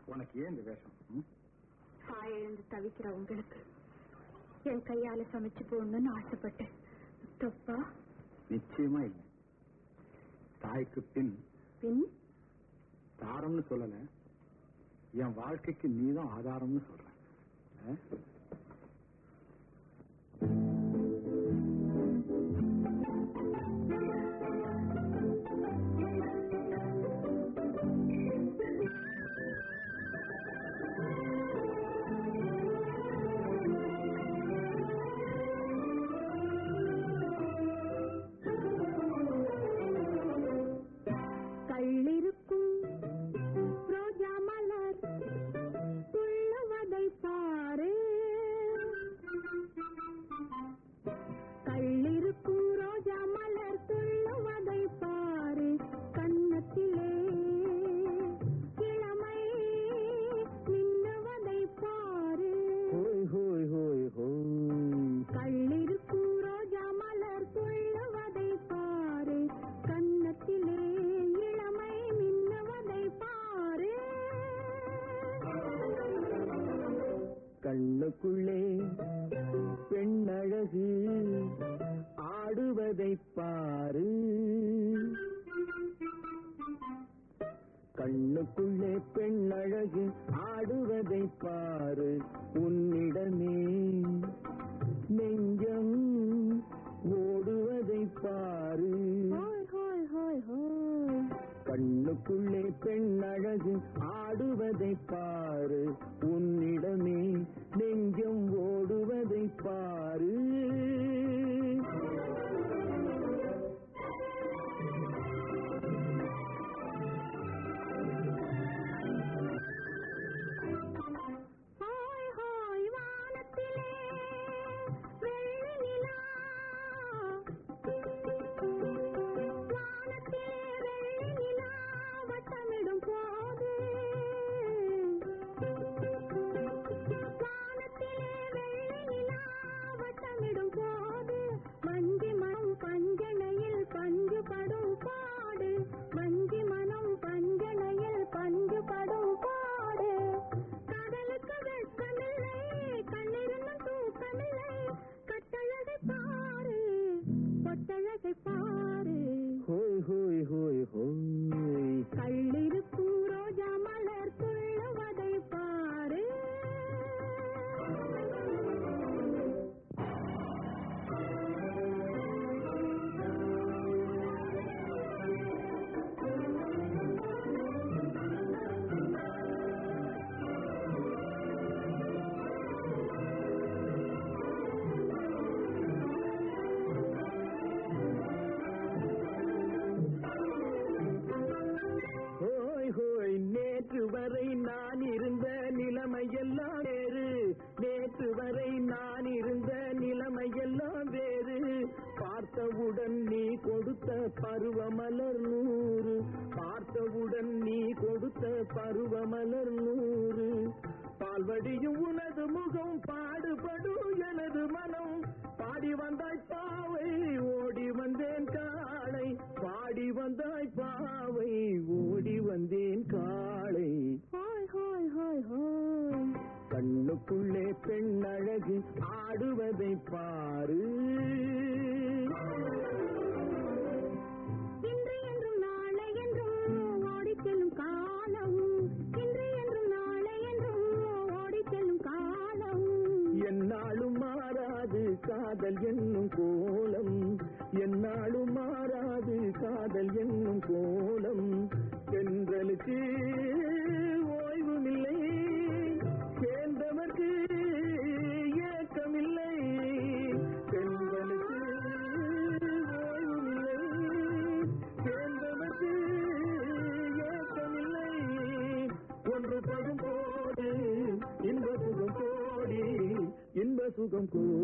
உனக்கு ஏன் இந்த வேஷம் ம்? தாய் எழுந்து தவிக்கிற உங்களுக்கு என் கையால சமைச்சு போடணும்னு ஆசைப்பட்டேன் தப்பா நிச்சயமா இல்லை தாய்க்கு பின் பின் தாரம்னு சொல்லல என் வாழ்க்கைக்கு நீதான் ஆதாரம்னு சொல்றேன் ஆ? கள்ளிருக்கும் ரோஜா மலர் துள்ளுவதை பாரு கள்ளிருக்கும் ரோஜா மலர் துள்ளுவதை பாரு கன்னத்திலே இளமை மின்னுவதை பாரு ஹோய் ஹோய் ஹோய் ஹோய் கள்ளிருக்கும் ரோஜா மலர் துள்ளுவதை பாரு கன்னத்திலே இளமை மின்னுவதை பாரு கண்ணுக்குள்ளே பெண்ணழகு ஆடுவதை பாரு கண்ணுக்குள்ளே பெண்ணழகு ஆடுவதை பாரு உன்னிடமே நெஞ்சம் ஓடுவதை பாரு ஹோய் ஹோய் ஹோய் ஹோய் கண்ணுக்குள்ளே பெண்ணழகு ஆடுவதை பாரு உன்னிடமே நெஞ்சம் ஓடுவதை பாரு ஹோய் ஹோய் வானத்திலே வெள்ளி நிலா வானத்திலே வெள்ளி நிலா வட்டமிடும் போது வானத்திலே வெள்ளி நிலா வட்டமிடும் போது மஞ்சி மனம் பஞ்சனையில் பஞ்சு படும் பாடு மஞ்சி மனம் பஞ்சனையில் பஞ்சு படும் பாடு கடலுக்கு வெட்கமில்லை கண்ணிருந்தும் தூக்கமில்லை கட்டழகை பாரு பொட்டழகை பாரு ஹோய் ஹோய் ஹோய் ஹோய் கள்ளிருக்கும் ரோஜா மலர் துள்ளுவதை பாரு ஹோய் ஹோய் நேற்று வரை நான் இருந்த நிலைமையெல்லாம் வேறு நேற்று வரை நான் இருந்த நிலைமையெல்லாம் வேறு பார்த்தவுடன் நீ கொடுத்த பருவமலர் நூறு பார்த்தவுடன் நீ கொடுத்த பருவமலர் நூறு பால்வடியும் உனது முகம் பாடுபடும் எனது மனம் பாடி வந்தாய் பாவை ஓடி வந்தேன் காளை பாடி வந்தாய் பாவை ஓடி வந்தேன் காளை ஹோய் ஹோய் ஹோய் ஹோய் கண்ணுக்குள்ளே பெண் அழகு ஆடுவதை பாரு இன்று என்றும் நாளை என்றும் ஓடிச் செல்லும் காலம் இன்று என்றும் நாளை என்றும் ஓடிச் செல்லும் காலம் என்னாலும் மாறாது காதல் என்னும் கோலம் என்னாலும் மாறாது காதல் என்னும் கோலம் தென்றலுக்கு ஓய்வுமில்லை சேர்ந்தவர்க்கு ஏக்கமில்லை தென்றலுக்கு ஓய்வுமில்லை சேர்ந்தவர்க்கு ஏக்கமில்லை ஒன்று படும் போது இன்ப சுகம் கோடி இன்ப சுகம் கோடி